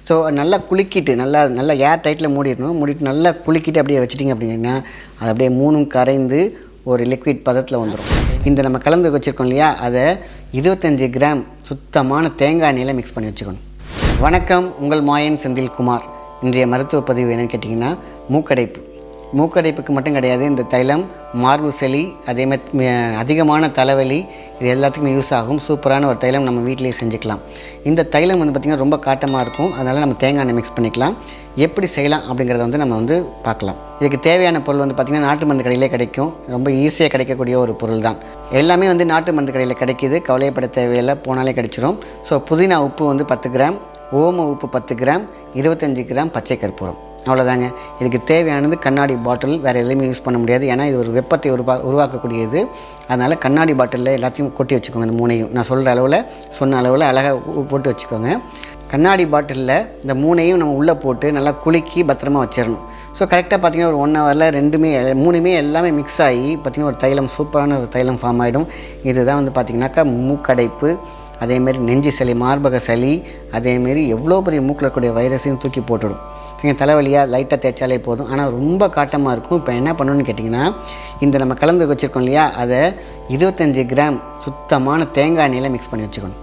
so நல்லா குலுக்கிட்டு நல்லா நல்லா ஏர் டைட்டில் மூடிடணும் மூடிட்டு நல்லா குலுக்கிட்டு அப்படியே வச்சிட்டிங்க அப்படின்னா அது அப்படியே மூணும் கரைந்து ஒரு லிக்விட் பதத்தில் வந்துடும் இந்த நம்ம கலந்து வச்சுருக்கோம் இல்லையா அதை இருபத்தஞ்சி கிராம் சுத்தமான தேங்காய் எண்ணெயில் மிக்ஸ் பண்ணி வச்சுக்கணும் வணக்கம் உங்கள் மாயன் செந்தில்குமார் இன்றைய மருத்துவ பதிவு என்னன்னு கேட்டிங்கன்னா மூக்கடைப்பு மூக்கடைப்புக்கு மட்டும் கிடையாது இந்த தைலம் மார்பு சளி அதே மாதிரி ம- அதிகமான தலைவலி இது எல்லாத்துக்குமே யூஸ் ஆகும் சூப்பரான ஒரு தைலம் நம்ம வீட்டிலேயே செஞ்சுக்கலாம் இந்த தைலம் வந்து பார்த்திங்கன்னா ரொம்ப காட்டமாக இருக்கும் அதனால் நம்ம தேங்காய் எண்ணெய் மிக்ஸ் பண்ணிக்கலாம் எப்படி செய்யலாம் அப்படிங்கிறத வந்து நம்ம வந்து பார்க்கலாம் இதுக்கு தேவையான பொருள் வந்து பார்த்திங்கன்னா நாட்டு மருந்து கடையிலே கிடைக்கும் ரொம்ப ஈஸியாக கிடைக்கக்கூடிய ஒரு பொருள் தான் எல்லாமே வந்து நாட்டு மருந்து கடையில் கிடைக்கிது கவலைப்பட தேவையில்லை போனாலே கிடைச்சிரும் ஸோ புதினா உப்பு வந்து பத்து கிராம் ஓம உப்பு பத்து கிராம் இருபத்தஞ்சி கிராம் பச்சை கற்பூரம் அவ்வளோதாங்க இதுக்கு தேவையானது கண்ணாடி பாட்டில் வேறு எதுலையுமே யூஸ் பண்ண முடியாது ஏன்னா இது ஒரு வெப்பத்தை உருவா உருவாக்கக்கூடியது அதனால் கண்ணாடி பாட்டிலில் எல்லாத்தையும் கொட்டி வச்சுக்கோங்க இந்த மூணையும் நான் சொல்கிற அளவில் சொன்ன அளவில் அழகாக போட்டு வச்சுக்கோங்க கண்ணாடி பாட்டிலில் இந்த மூணையும் நம்ம உள்ளே போட்டு நல்லா குலுக்கி பத்திரமா வச்சிடணும் ஸோ கரெக்டாக பார்த்தீங்கன்னா ஒரு ஒன் ஹவரில் ரெண்டுமே மூணுமே எல்லாமே மிக்ஸ் ஆகி பார்த்திங்கன்னா ஒரு தைலம் சூப்பரான ஒரு தைலம் ஃபார்ம் ஆகிடும் இதுதான் வந்து பார்த்திங்கனாக்கா மூக்கடைப்பு அதேமாரி நெஞ்சு சளி மார்பக சளி அதேமாரி எவ்வளோ பெரிய மூக்கில் இருக்கக்கூடிய வைரஸையும் தூக்கி போட்டுடும் நீங்கள் தலைவலியாக லைட்டாக தேய்ச்சாலே போதும் ஆனால் ரொம்ப காட்டமாக இருக்கும் இப்போ என்ன பண்ணணும்னு கேட்டிங்கன்னா இந்த நம்ம கலந்து வச்சுருக்கோம் இல்லையா அதை இருபத்தஞ்சி கிராம் சுத்தமான தேங்காய் எண்ணெயில் மிக்ஸ் பண்ணி வச்சுக்கணும்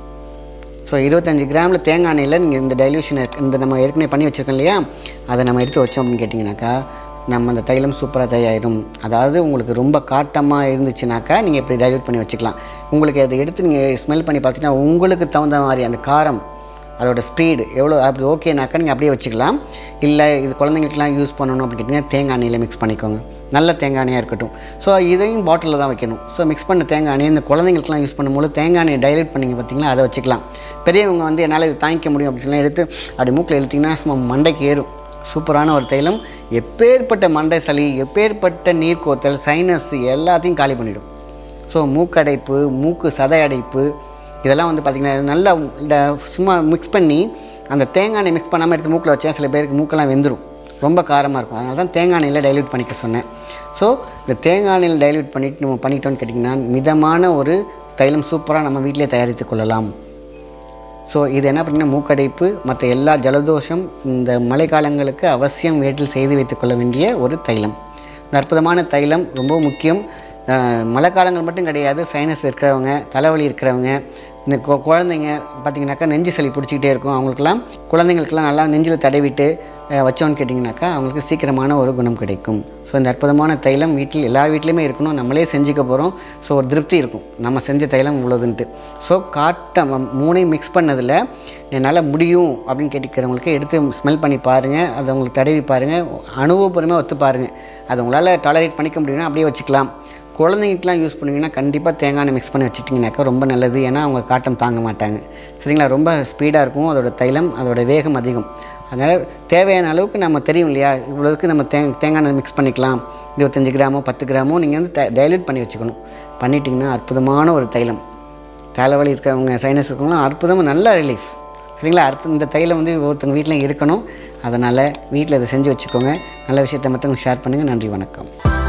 ஸோ இருபத்தஞ்சி கிராமில் தேங்காய் எண்ணெயில் நீங்கள் இந்த டைல்யூஷனை இந்த நம்ம ஏற்கனவே பண்ணி வச்சுருக்கோம் இல்லையா அதை நம்ம எடுத்து வச்சோம் அப்படின்னு கேட்டிங்கனாக்கா நம்ம அந்த தைலம் சூப்பராக தயாரிடும் அதாவது உங்களுக்கு ரொம்ப காட்டமாக இருந்துச்சுனாக்கா நீங்கள் இப்படி டைல்யூட் பண்ணி வச்சுக்கலாம் உங்களுக்கு அதை எடுத்து நீங்கள் ஸ்மெல் பண்ணி பார்த்தீங்கன்னா உங்களுக்கு தகுந்த மாதிரி அந்த காரம் அதோட ஸ்பீடு எவ்வளோ அப்படி ஓகேனாக்கா நீங்கள் அப்படியே வச்சுக்கலாம் இல்லை இது குழந்தைங்களுக்குலாம் யூஸ் பண்ணணும் அப்படின்னு கேட்டிங்கன்னா தேங்காய் எண்ணெயில் மிக்ஸ் பண்ணிக்கோங்க நல்ல தேங்காய் எண்ணெயாக இருக்கட்டும் ஸோ இதையும் பாட்டிலில் தான் வைக்கணும் ஸோ மிக்ஸ் பண்ண தேங்காய் எண்ணெய் இந்த குழந்தைங்களுக்குலாம் யூஸ் பண்ணும்போது தேங்காய் எண்ணெய் டைலூட் பண்ணிங்க பார்த்தீங்களா அதை வச்சுக்கலாம் பெரியவங்க வந்து என்னால் இது தாங்கிக்க முடியும் அப்படின்னு சொல்லி எடுத்து அப்படி மூக்கில் இழுத்திங்கன்னா சும்மா மண்டைக்கு ஏறும் சூப்பரான ஒரு தைலம் எப்பேற்பட்ட மண்டை சளி எப்பேற்பட்ட நீர்க்கோத்தல் சைனஸ் எல்லாத்தையும் காலி பண்ணிடும் ஸோ மூக்கடைப்பு மூக்கு சதை அடைப்பு இதெல்லாம் வந்து பார்த்திங்கன்னா நல்லா இந்த சும்மா மிக்ஸ் பண்ணி அந்த தேங்காய் எண்ணெய் மிக்ஸ் பண்ணாமல் எடுத்து மூக்கில் வச்சா சில பேருக்கு மூக்கெல்லாம் வெந்துடும் ரொம்ப காரமாக இருக்கும் அதனால தான் தேங்காய் எண்ணெயில் டைல்யூட் பண்ணிக்க சொன்னேன் ஸோ இந்த தேங்காய் எண்ணெயில் டைல்யூட் பண்ணிட்டு நம்ம பண்ணிட்டோம்னு கேட்டிங்கன்னா மிதமான ஒரு தைலம் சூப்பராக நம்ம வீட்டிலே தயாரித்து கொள்ளலாம் ஸோ இது என்ன பண்ணிங்கன்னா மூக்கடைப்பு மற்ற எல்லா ஜலதோஷம் இந்த மழைக்காலங்களுக்கு அவசியம் வீட்டில் செய்து வைத்துக்கொள்ள வேண்டிய ஒரு தைலம் இந்த அற்புதமான தைலம் ரொம்ப முக்கியம் அஹ், மழைக்காலங்கள் மட்டும் கிடையாது சைனஸ் இருக்கிறவங்க தலைவலி இருக்கிறவங்க இந்த கொ- குழந்தைங்க பார்த்தீங்கன்னாக்கா நெஞ்சு சளி பிடிச்சிக்கிட்டே இருக்கும் அவங்களுக்குலாம் குழந்தைங்களுக்கெல்லாம் நல்லா நெஞ்சில் தடவிட்டு அஹ், வச்சோன்னு கேட்டிங்கனாக்கா அவங்களுக்கு சீக்கிரமான ஒரு குணம் கிடைக்கும் ஸோ இந்த அற்புதமான தைலம் வீட்டில் எல்லார் வீட்லேயுமே இருக்கணும் நம்மளே செஞ்சுக்க போகிறோம் ஸோ ஒரு திருப்தி இருக்கும் நம்ம செஞ்ச தைலம் இவ்வளோதுன்ட்டு ஸோ காட்ட ம- மூணையும் மிக்ஸ் பண்ணதில் என்னால் முடியும் அப்படின்னு கேட்டுக்கிறவங்களுக்கு எடுத்து ஸ்மெல் பண்ணி பாருங்கள் அதை உங்களுக்கு தடவி பாருங்கள் அனுபவபூர்வமாக ஒத்து பாருங்கள் அதை உங்களால் டாலரேட் பண்ணிக்க முடியும்னா அப்படியே வச்சுக்கலாம் குழந்தைங்களுக்குலாம் யூஸ் பண்ணிங்கன்னா கண்டிப்பாக தேங்காய் எண்ணெய் மிக்ஸ் பண்ணி வச்சுட்டிங்கனாக்கா ரொம்ப நல்லது ஏன்னா அவங்க காட்டம் தாங்க மாட்டாங்க சரிங்களா ரொம்ப ஸ்பீடாக இருக்கும் அதோட தைலம் அதோட வேகம் அதிகம் அதனால் தேவையான அளவுக்கு நம்ம தெரியும் இல்லையா இவ்வளோக்கு நம்ம தே தேங்காய் எண்ணெய் மிக்ஸ் பண்ணிக்கலாம் இருபத்தஞ்சி கிராமோ பத்து கிராமோ நீங்கள் வந்து டைல்யூட் பண்ணி வச்சுக்கணும் பண்ணிட்டீங்கன்னா அற்புதமான ஒரு தைலம் தலைவலி இருக்கிறவங்க சைனஸ் இருக்கவங்களாம் அற்புதமாக நல்ல ரிலீஃப் சரிங்களா அற்புதம் இந்த தைலம் வந்து ஒருத்தவங்க வீட்டில் இருக்கணும் அதனால் வீட்டில் இதை செஞ்சு வச்சுக்கோங்க நல்ல விஷயத்தை மற்றவங்க ஷேர் பண்ணுங்கள் நன்றி வணக்கம்